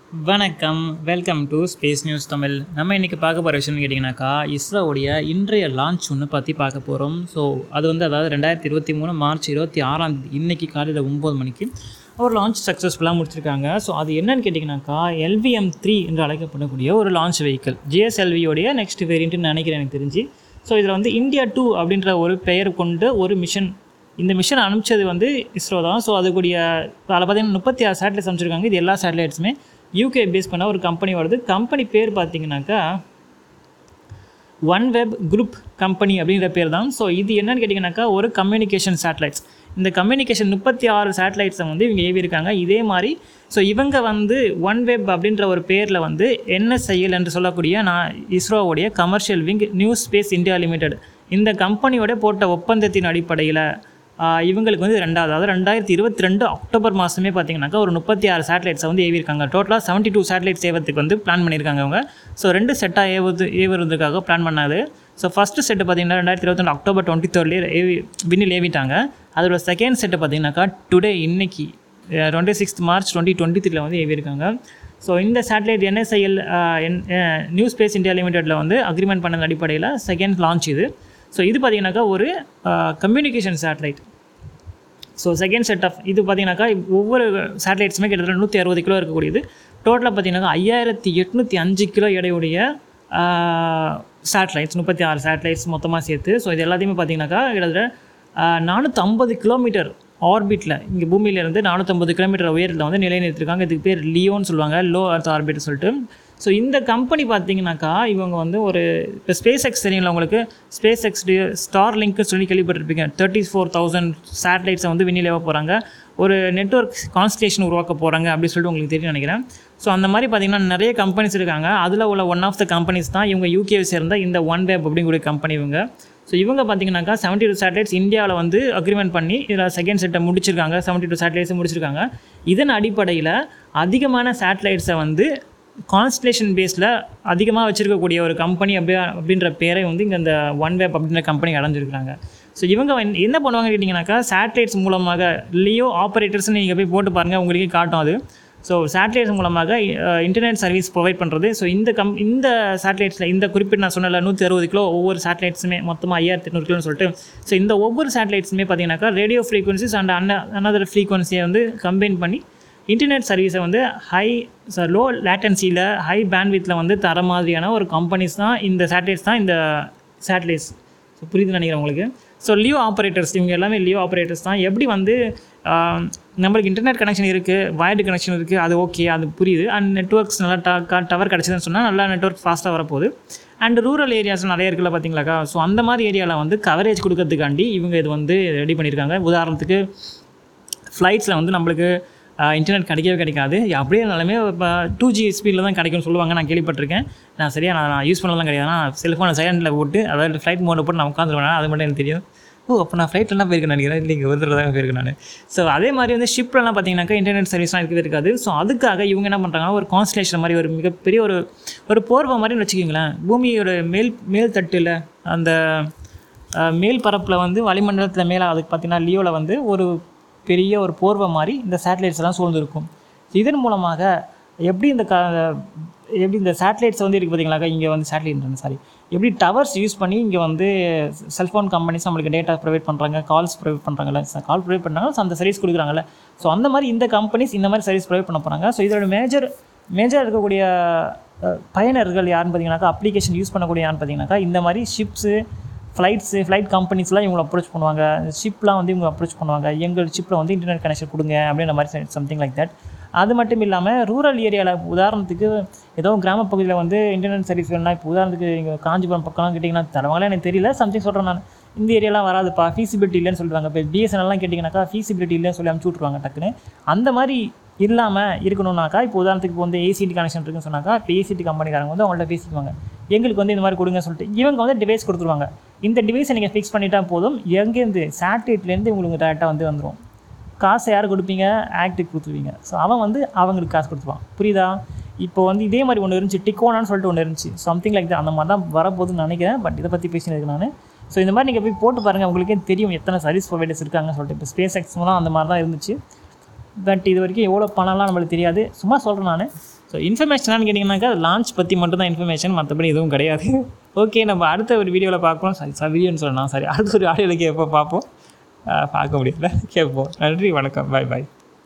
வணக்கம் welcome to Space News Tamil நம்ம இன்றைக்கி பார்க்க போகிற விஷயம்னு கேட்டிங்கனாக்கா இஸ்ரோவுடைய இன்றைய லான்ச் ஒன்று பற்றி பார்க்க போகிறோம் ஸோ அது வந்து அதாவது ரெண்டாயிரத்தி இருபத்தி மூணு மார்ச் இருபத்தி ஆறாம் தேதி இன்றைக்கி காலையில் ஒம்பது மணிக்கு ஒரு லான்ச் சக்ஸஸ்ஃபுல்லாக முடிச்சிருக்காங்க ஸோ அது என்னன்னு கேட்டிங்கனாக்கா எல்விஎம் த்ரீ என்று அழைக்கப்படக்கூடிய ஒரு லான்ச் வெஹிக்கிள் ஜிஎஸ்எல்வியோடைய நெக்ஸ்ட் வேரியண்ட்டுன்னு நினைக்கிறேன் எனக்கு தெரிஞ்சு ஸோ இதில் வந்து இந்தியா டூ அப்படின்ற ஒரு பெயர் கொண்டு ஒரு மிஷன் இந்த மிஷன் அனுப்பிச்சது வந்து இஸ்ரோ தான் ஸோ அதுக்குரிய அதில் பார்த்தீங்கன்னா முப்பத்தி ஆறு சேட்டலைட்ஸ் அனுப்பிச்சிருக்காங்க இது எல்லா சேட்டலைட்ஸுமே யூகே பேஸ் பண்ண ஒரு கம்பெனி வருது கம்பெனி பேர் பார்த்தீங்கன்னாக்கா ஒன் வெப் குரூப் கம்பெனி அப்படிங்கிற பேர் தான் ஸோ இது என்னன்னு கேட்டிங்கனாக்கா ஒரு கம்யூனிகேஷன் சேட்டலைட்ஸ் இந்த கம்யூனிகேஷன் முப்பத்தி ஆறு சேட்டலைட்ஸை வந்து இவங்க ஏவியிருக்காங்க இதே மாதிரி ஸோ இவங்க வந்து ஒன் வெப் அப்படின்ற ஒரு பேரில் வந்து என்எஸ்ஐஎல் என்று சொல்லக்கூடிய நான் இஸ்ரோவுடைய commercial wing New Space India Limited இந்த கம்பெனியோட போட்ட ஒப்பந்தத்தின் அடிப்படையில் ஆஹ் இவங்களுக்கு வந்து ரெண்டாவது அதாவது ரெண்டாயிரத்தி இருபத்தி ரெண்டு அக்டோபர் மாதமே பார்த்தீங்கன்னாக்கா ஒரு முப்பத்தி ஆறு சேட்டலைட்ஸை வந்து ஏவிருக்காங்க டோட்டலாக செவன்ட்டி டூ சேட்டலைட்ஸ் ஏவறதுக்கு வந்து பிளான் பண்ணியிருக்காங்க அவங்க ஸோ ரெண்டு செட்டாக ஏவது ஏவுறதுக்காக பிளான் பண்ணாது ஸோ ஃபஸ்ட்டு செட்டு பார்த்தீங்கன்னா ரெண்டாயிரத்தி இருபத்தி அக்டோபர் டுவெண்ட்டி தேர்ட்லேயே ஏவி விண்ணில் ஏவிட்டாங்க அதோட செகண்ட் செட்டு பார்த்தீங்கன்னாக்கா டுடே இன்னைக்கு twenty sixth March twenty twenty த்ரீல வந்து ஏவிருக்காங்க ஸோ இந்த satellite NSIL New Space India லிமிடெட்டில் வந்து அக்ரிமெண்ட் பண்ணது அடிப்படையில் செகண்ட் லான்ச் இது ஸோ இது பார்த்தீங்கன்னாக்கா ஒரு communication satellite so second set of இது பார்த்தீங்கன்னாக்கா ஒவ்வொரு சேட்டலைட்ஸுமே கிட்டத்தட்ட நூற்றி அறுபது கிலோ இருக்கக்கூடியது டோட்டலாக பார்த்தீங்கன்னாக்கா ஐயாயிரத்தி எட்நூற்றி அஞ்சு கிலோ எடையுடைய சேட்டலைட்ஸ் முப்பத்தி ஆறு சேட்டலைட்ஸ் மொத்தமாக சேர்த்து ஸோ இது எல்லாத்தையுமே பார்த்தீங்கன்னாக்கா கிட்டத்தட்ட நானூற்றி ஐம்பது கிலோமீட்டர் ஆர்பிட்டில் இங்கே பூமியிலேருந்து நானூற்றம்பது கிலோமீட்டர் உயரத்தில் வந்து நிலைநிறுத்திருக்காங்க இதுக்கு பேர் லியோன்னு சொல்லுவாங்க லோ அர்த் ஆர்பிட் சொல்லிட்டு ஸோ இந்த கம்பெனி பார்த்தீங்கன்னாக்கா இவங்க வந்து ஒரு இப்போ ஸ்பேஸ் எக்ஸ் தெரியுங்களா உங்களுக்கு ஸ்பேஸ் எக்ஸ் ஸ்டார் லிங்க்னு சொல்லி கேள்விப்பட்டிருப்பீங்க தேர்ட்டி ஃபோர் தௌசண்ட் சேட்டலைட்ஸை வந்து விண்ணிலேவ போகிறாங்க ஒரு நெட்ஒர்க் கான்ஸ்டேஷன் உருவாக்க போகிறாங்க அப்படின்னு சொல்லிட்டு உங்களுக்கு தெரியும் நினைக்கிறேன் ஸோ அந்த மாதிரி பார்த்தீங்கன்னா நிறைய கம்பெனிஸ் இருக்காங்க அதில் உள்ள ஒன் ஆஃப் த கம்பெனிஸ் தான் இவங்க யூகேவை சேர்ந்த இந்த ஒன் வேப் அப்படிங்கக்கூடிய கம்பெனி இவங்க ஸோ இவங்க பார்த்தீங்கன்னாக்கா செவன்ட்டி டூ சேட்டலைட்ஸ் இந்தியாவில் வந்து அக்ரிமெண்ட் பண்ணி இதில் செகண்ட் செட்டை முடிச்சிருக்காங்க செவன்ட்டி டூ சேட்டலைட்ஸை முடிச்சிருக்காங்க இதன் அடிப்படையில் அதிகமான சேட்டலைட்ஸை வந்து கான்ஸ்டலேஷன் பேஸில் அதிகமாக வச்சுருக்கக்கூடிய ஒரு கம்பெனி அப்படியே அப்படின்ற பேரை வந்து இங்கே இந்த ஒன் வேப் அப்படின்ற கம்பெனி அடைஞ்சிருக்காங்க ஸோ இவங்க வந்து என்ன பண்ணுவாங்க கேட்டிங்கனாக்கா சேட்டலைட்ஸ் மூலமாக லியோ ஆப்ரேட்டர்ஸ்னு நீங்கள் போய் போட்டு பாருங்கள் உங்களுக்கே காட்டும் அது ஸோ சேட்டலைட்ஸ் மூலமாக இன்டர்நெட் சர்வீஸ் ப்ரொவைட் பண்ணுறது ஸோ இந்த கம் இந்த சேட்டலைட்ஸில் இந்த குறிப்பிட்ட நான் சொன்னல நூற்றி அறுபது கிலோ ஒவ்வொரு சேட்டலைட்ஸுமே மொத்தமாக ஐயாயிரத்தி எட்நூறு கிலோன்னு சொல்லிட்டு ஸோ இந்த ஒவ்வொரு சேட்டலைட்ஸுமே பார்த்தீங்கன்னாக்கா ரேடியோ ஃப்ரீக்வன்சிஸ் அண்ட் அன்ன அனதர் ஃப்ரீக்வன்சியை வந்து கம்பைன் பண்ணி இன்டர்நெட் சர்வீஸை வந்து ஹை லோ லேட்டன்சியில் ஹை பேண்ட்வித்தில் வந்து தர மாதிரியான ஒரு கம்பெனிஸ் தான் இந்த சேட்டலைட்ஸ் தான் இந்த சேட்டலைட்ஸ் ஸோ புரியுதுன்னு நினைக்கிறேன் உங்களுக்கு ஸோ லியோ ஆப்ரேட்டர்ஸ் இவங்க எல்லாமே லியோ ஆப்ரேட்டர்ஸ் தான் எப்படி வந்து ஆஹ், நம்மளுக்கு இன்டர்நெட் கனெக்ஷன் இருக்குது வயர்டு கனெக்ஷன் இருக்குது அது ஓகே அது புரியுது அண்ட் நெட்ஒர்க்ஸ் நல்லா டா டவர் கிடச்சதுன்னு சொன்னால் நல்லா நெட்ஒர்க் ஃபாஸ்ட்டாக வரப்போகுது அண்ட் ரூரல் ஏரியாஸ் நிறைய இருக்குல்ல பார்த்தீங்களாக்கா ஸோ அந்த மாதிரி ஏரியாவில் வந்து கவரேஜ் கொடுக்கறதுக்காண்டி இவங்க இது வந்து ரெடி பண்ணியிருக்காங்க உதாரணத்துக்கு ஃப்ளைட்ஸில் வந்து நம்மளுக்கு இன்டர்நெட் கிடைக்கவே கிடைக்காது அப்படியே இருந்தாலுமே இப்போ டூ ஜி ஸ்பீடில் தான் கிடைக்கும்னு சொல்லுவாங்க நான் கேள்விப்பட்டிருக்கேன் நான் சரியாக நான் யூஸ் பண்ணலாம் கிடையாது நான் செல்ஃபோனை சைலண்டில் போட்டு அதாவது ஃப்ளைட் மோடில் போட்டு நான் உட்காந்துருவேன் அது மட்டும் எனக்கு தெரியும் ஓ அப்போ நான் ஃப்ளைட்லாம் போயிருக்கேன் நினைக்கிறேன் இல்லை இங்கே ஒரு தடவை தான் போயிருக்கேன் நான் ஸோ அதே மாதிரி வந்து ஷிப்லலாம் பார்த்தீங்கன்னாக்கா இன்டர்நெட் சர்வீஸ்லாம் இருக்கவே இருக்காது ஸோ அதுக்காக இவங்க என்ன பண்ணுறாங்கன்னா ஒரு கான்ஸ்டலேஷன் மாதிரி ஒரு மிகப்பெரிய ஒரு ஒரு போர்வை மாதிரி வச்சுக்கிங்களேன் பூமியோட மேல் மேல் தட்டில் அந்த அஹ், மேல் பரப்பில் வந்து வளிமண்டலத்தில் மேலே அதுக்கு பார்த்தீங்கன்னா லியோவில் வந்து ஒரு பெரிய ஒரு போர்வை மாதிரி இந்த சேட்டலைட்ஸ் எல்லாம் சூழ்ந்திருக்கும் இதன் மூலமாக எப்படி இந்த க எப்படி இந்த சேட்டலைட்ஸ் வந்து இருக்குது பார்த்தீங்களாக்கா இங்கே வந்து சேட்டலைட் சாரி எப்படி டவர்ஸ் யூஸ் பண்ணி இங்கே வந்து செல்ஃபோன் கம்பெனிஸ் நம்மளுக்கு டேட்டா ப்ரொவைட் பண்ணுறாங்க கால்ஸ் ப்ரொவைட் பண்ணுறாங்கல்ல கால் ப்ரொவைட் பண்ணுறாங்க ஸோ அந்த சர்வீஸ் கொடுக்குறாங்கல்ல ஸோ அந்த மாதிரி இந்த கம்பெனிஸ் இந்த மாதிரி சர்வீஸ் ப்ரொவைட் பண்ண போகிறாங்க ஸோ இதோட மேஜர் மேஜர் இருக்கக்கூடிய அஹ், பயனர்கள் யாருன்னு பார்த்தீங்கன்னாக்கா அப்ளிகேஷன் யூஸ் பண்ணக்கூடிய யாருன்னு பார்த்தீங்கன்னாக்கா இந்த மாதிரி ஷிப்ஸு ஃப்ளைட்ஸு ஃப்ளைட் கம்பெனிஸ்லாம் இவங்களை அப்ரோச் பண்ணுவாங்க ஷிப்லாம் வந்து இவங்க அப்ரோச் பண்ணுவாங்க எங்கள் ஷிப்பில் வந்து இன்டர்நெட் கனெக்ஷன் கொடுங்க அப்படின்ற மாதிரி சம்திங் லைக் தட் அது மட்டும் இல்லாமல் ரூரல் ஏரியாவில் உதாரணத்துக்கு ஏதோ கிராம பகுதியில் வந்து இன்டர்நெட் சர்வீஸ் வேணும்னா இப்போ உதாரணத்துக்கு இங்கே காஞ்சிபுரம் பக்கம்லாம் கேட்டிங்கன்னா தரவாங்களே எனக்கு தெரியல சம்திங் சொல்கிறேன் நான் இந்த ஏரியாலாம் வராதுப்பா ஃபீசிபிலிட்டி இல்லைன்னு சொல்லுவாங்க இப்போ பிஎஸ்என்எல்லாம் கேட்டிங்கனாக்கா ஃபீசிபிலிட்டி இல்லைன்னு சொல்லி அனுப்பிச்சி விட்ருவாங்க டக்குன்னு அந்த மாதிரி இல்லாமல் இருக்கணும்னாக்கா இப்போ உதாரணத்துக்கு இப்போ வந்து ஏசிடி கனெக்ஷன் இருக்குன்னு சொன்னாக்கா இப்போ ஏசிடி கம்பெனிக்காரங்க வந்து அவங்கள்ட்ட பேசிக்குவாங்க எங்களுக்கு வந்து இந்த மாதிரி கொடுங்க சொல்லிட்டு இவங்க வந்து டிவைஸ் கொடுத்துருவாங்க இந்த டிவைஸை நீங்கள் ஃபிக்ஸ் பண்ணிட்டா போதும் எங்கேருந்து சேட்டலைட்லேருந்து உங்களுக்கு டேரெக்டாக வந்து வந்துடும் காசை யார் கொடுப்பீங்க ஆக்டுக்கு கொடுத்துருவீங்க ஸோ அவன் வந்து அவங்களுக்கு காசு கொடுத்துருவான் புரியுதா இப்போ வந்து இதே மாதிரி ஒன்று இருந்துச்சு டிக்கோனான்னு சொல்லிட்டு ஒன்று இருந்துச்சு சம்திங் லைக் தான் அந்த மாதிரி தான் வரப்போகுதுன்னு நினைக்கிறேன் பட் இதை பற்றி பேசினதுக்கு நான் ஸோ இந்த மாதிரி நீங்கள் போய் போட்டு பாருங்கள் உங்களுக்கே தெரியும் எத்தனை சர்வீஸ் ப்ரொவைடர்ஸ் இருக்காங்கன்னு சொல்லிட்டு இப்போ ஸ்பேஸ் எக்ஸ்லாம் அந்த மாதிரி தான் இருந்துச்சு பட் இது வரைக்கும் எவ்வளோ பணம்லாம் நம்மளுக்கு தெரியாது சும்மா சொல்கிறேன் நான் ஸோ இன்ஃபர்மேஷனானு கேட்டிங்கனாக்கா லான்ச் பற்றி மட்டும் தான் இன்ஃபர்மேஷன் மற்றபடி எதுவும் கிடையாது ஓகே நம்ம அடுத்த ஒரு வீடியோவில் பார்க்குறோம் சாரி சார் வீடியோன்னு சொல்லலாம் சாரி அடுத்த ஒரு ஆடியோவில் கேட்போம் பார்ப்போம் அஹ் பார்க்க முடியல கேட்போம் நன்றி வணக்கம் பாய் பாய்